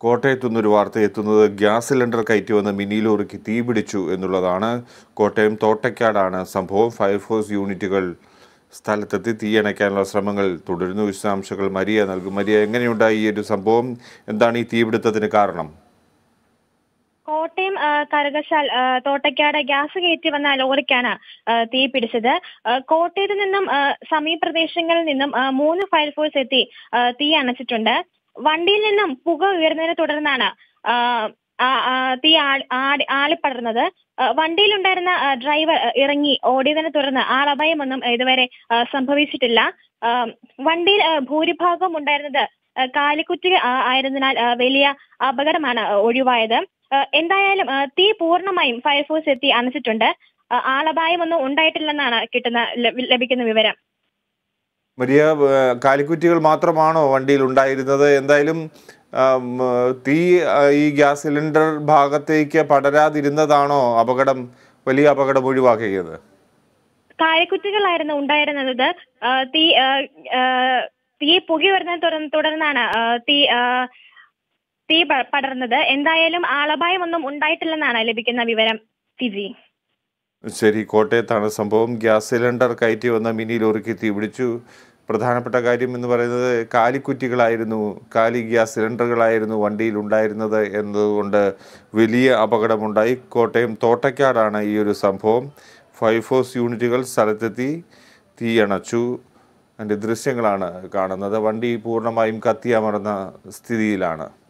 കോട്ടയത്തു നിന്നൊരു വാർത്ത എത്തുന്നത് ഗ്യാസ് സിലിണ്ടർ കയറ്റി വന്ന മിനി ലോറിക്ക് തീപിടിച്ചു എന്നുള്ളതാണ് കോട്ടയം തോട്ടയ്ക്കാടാണ് സംഭവം ഫയർഫോഴ്സ് യൂണിറ്റുകൾ സ്ഥലത്തെത്തി തീയണയ്ക്കാനുള്ള ശ്രമങ്ങൾ തുടരുന്നു വിശദാംശങ്ങൾ മരിയ നൽകും മരിയ എങ്ങനെയുണ്ടായി ഈ ഒരു സംഭവം എന്താണ് ഈ തീപിടുത്തത്തിന് കാരണം കോട്ടയം ആ, കറുകശാൽ ആ, തോട്ടയ്ക്കാട് ഗ്യാസ് കയറ്റി വന്ന ലോറിക്കാണ് ആ, തീ പിടിച്ചത് ആ, കോട്ടയത്ത് നിന്നും ആ, സമീപ പ്രദേശങ്ങളിൽ നിന്നും ആ, മൂന്ന് ഫയർഫോഴ്സ് എത്തി ആ, തീ അണച്ചിട്ടുണ്ട് വണ്ടിയിൽ നിന്നും പുക ഉയർന്നതിനെ തുടർന്നാണ് ആ, ആ, ആ, തീ ആളി- ആടി- ആളിപ്പടർന്നത് ആ, വണ്ടിയിലുണ്ടായിരുന്ന ആ, ഡ്രൈവർ ആ, ഇറങ്ങി ഓടിയതിനെ തുടർന്ന് ആളപായമൊന്നും ഇതുവരെ ആ, സംഭവിച്ചിട്ടില്ല ആ, വണ്ടിയിൽ ആ, ഭൂരിഭാഗം ഉണ്ടായിരുന്നത് ആ, കാലിക്കുറ്റി ആ, ആയിരുന്നതിനാൽ ആ, വലിയ അപകടമാണ് ആ, ഒഴിവായത് ആ, എന്തായാലും ആ, തീ പൂർണ്ണമായും ഫയർഫോഴ്സ് എത്തി അണച്ചിട്ടുണ്ട് ആ, ആളപായമൊന്നും ഉണ്ടായിട്ടില്ലെന്നാണ് കിട്ടുന്ന ലഭി- ലഭിക്കുന്ന വിവരം മരിയ ഏഹ്, കാലിക്കുറ്റികൾ മാത്രമാണോ വണ്ടിയിൽ ഉണ്ടായിരുന്നത് എന്തായാലും ആം, ഏഹ്, തീ ആ, ഈ ഗ്യാസ് സിലിണ്ടർ ഭാഗത്തേക്ക് പടരാതിരുന്നതാണോ അപകടം വലിയ അപകടം ഒഴിവാക്കിയത് കായക്കുറ്റികളായിരുന്നു ഉണ്ടായിരുന്നത് ആ, തീ ആ, ആ, തീ പുകി വരുന്നതിനെ തുടർന്ന് തുടർന്നാണ് ആ, തീ ആ, തീ പ- പടർന്നത് എന്തായാലും ആളപായമൊന്നും ഉണ്ടായിട്ടില്ലെന്നാണ് ലഭിക്കുന്ന വിവരം ഫിജി ശരി കോട്ടയത്താണ് സംഭവം ഗ്യാസ് സിലിണ്ടർ കയറ്റി വന്ന മിനി ലോറിക്ക് തീപിടിച്ചു പ്രധാനപ്പെട്ട കാര്യം എന്ന് പറയുന്നത് കാലിക്കുറ്റികളായിരുന്നു കാലി ഗ്യാസ് സിലിണ്ടറുകളായിരുന്നു വണ്ടിയിൽ ഉണ്ടായിരുന്നത് എന്നതുകൊണ്ട് വലിയ അപകടമുണ്ടായി കോട്ടയം തോട്ടയ്ക്കാടാണ് ഈ ഒരു സംഭവം ഫയർഫോഴ്സ് യൂണിറ്റുകൾ സ്ഥലത്തെത്തി തീയണച്ചു അതിൻ്റെ ദൃശ്യങ്ങളാണ് കാണുന്നത് വണ്ടി പൂർണ്ണമായും കത്തിയമർന്ന സ്ഥിതിയിലാണ്